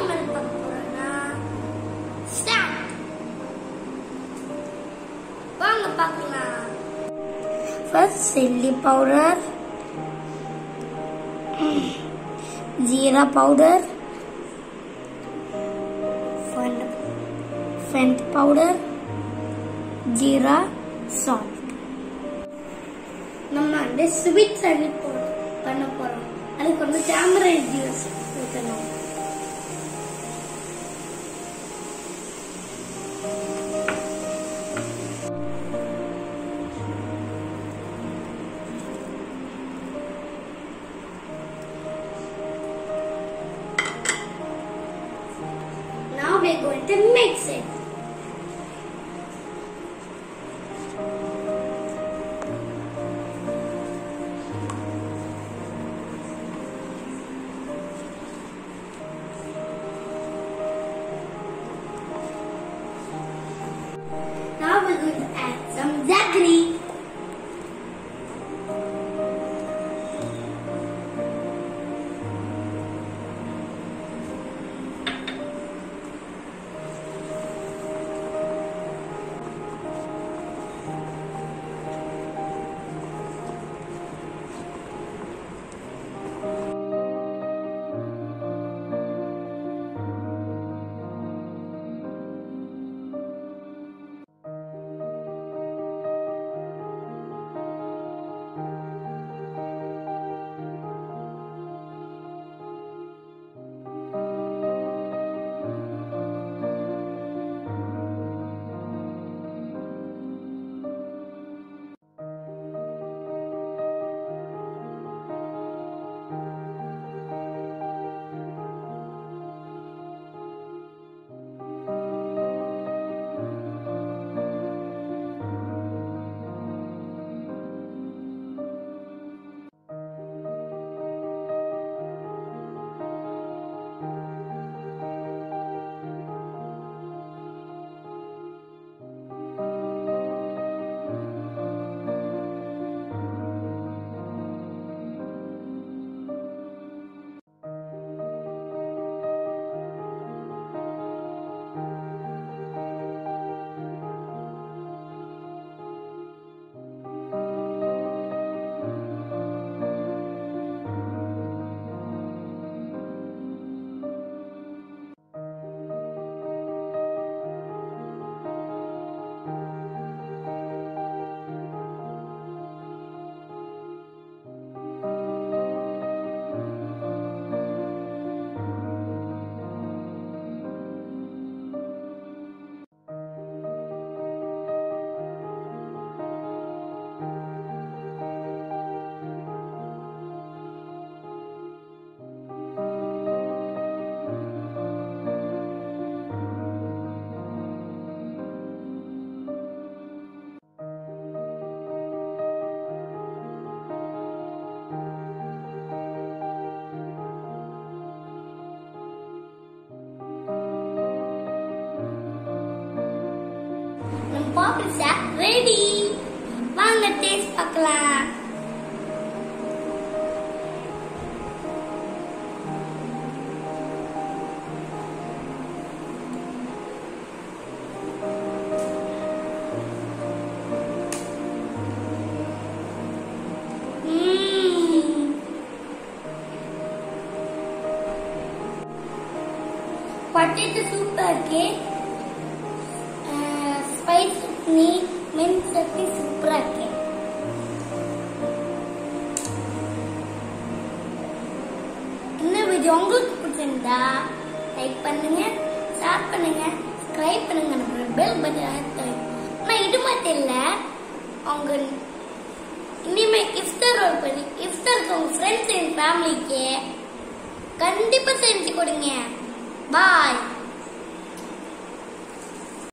நம்ம என்ன பார்க்க போறோம்னா ஸ்டாண்ட் வாங்க பார்க்கலாம் ஃபர்ஸ்ட் சில்லி பவுடர் ஜீரா பவுடர் ஃபென்ட் பவுடர் ஜீரா சால்ட் நம்ம வந்து ஸ்வீட் தண்ணி போ- பண்ண போறோம் அதுக்கு வந்து கேமரா ஜூஸ் ஊற்றணும் Now we're going to mix it. Now we're going to add some jaggery. நம்ம பாப்பிள் சாக் ரெடி வாங்க டேஸ்ட் பார்க்கலாம் ம்ம். பொட்டேட்டோ சூப்பர் இருக்கு ஸ்பைஸ் சட்னி மென் சட்னி சூப்பரா இருக்கு இந்த வீடியோ உங்களுக்கு பிடிச்சிருந்தா லைக் பண்ணுங்க ஷேர் பண்ணுங்க சப்ஸ்கிரைப் பண்ணுங்க நம்ம பெல் பட்டன் அழுத்துங்க ஆனா இது மட்டும் இல்ல அவங்க இனிமே இஃப்தார் ரோல் பண்ணி இஃப்தாருக்கு உங்க ஃப்ரெண்ட்ஸ் அண்ட் ஃபேமிலிக்கு கண்டிப்பா செஞ்சு கொடுங்க